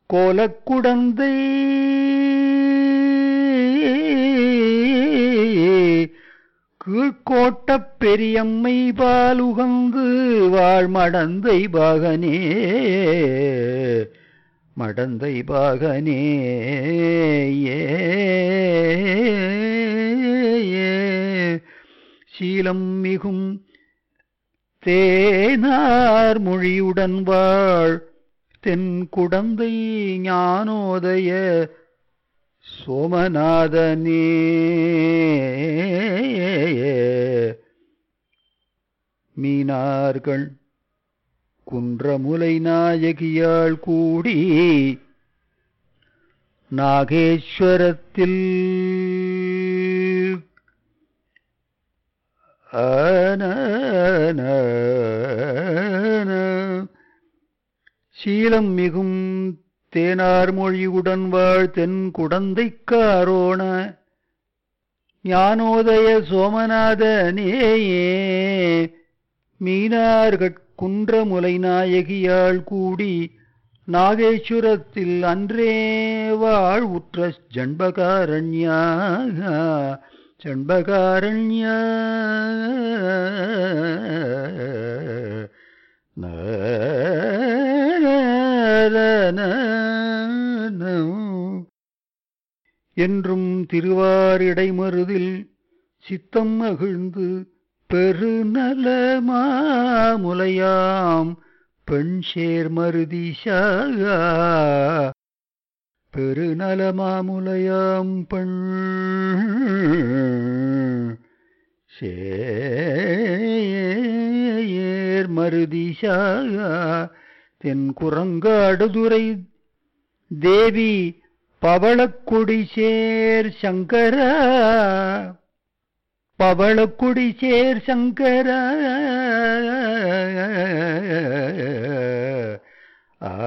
கோலக்குடந்தை கீழ்கோட்டப் பெரியம்மை பாலுகந்து வாழ் மடந்தை பாகனே மடந்தை பாகனே ஏ சீலம் மிகும் தேனார் மொழியுடன் வாழ் தென் குடந்தை ஞானோதய சோமநாதனே மீனார்கள் குன்றமுலை நாயகியாள் கூடி நாகேஸ்வரத்தில் சீலம் மிகும் தேனார் மொழியுடன் வாழ் தென் குடந்தைக்காரோண ஞானோதய சோமநாதனேயே மீனார்கட் குன்றமுலை நாயகியாள் கூடி நாகேஸ்வரத்தில் அன்றே வாழ் உற்ற ஜண்பகாரண்யா ஜண்பகாரண்யா என்றும் திருவாரிடைமருதில் சித்தம் மகிழ்ந்து பெருநலமாமுலையாம் பெண் சேர்மருதிஷா பெருநலமாமுலையாம் பெண் சேர் மருதிஷா தென் குரங்காடுதுறை தேவி பவளக்குடி சேர் சங்கரா பவளக்குடி சேர் சங்கர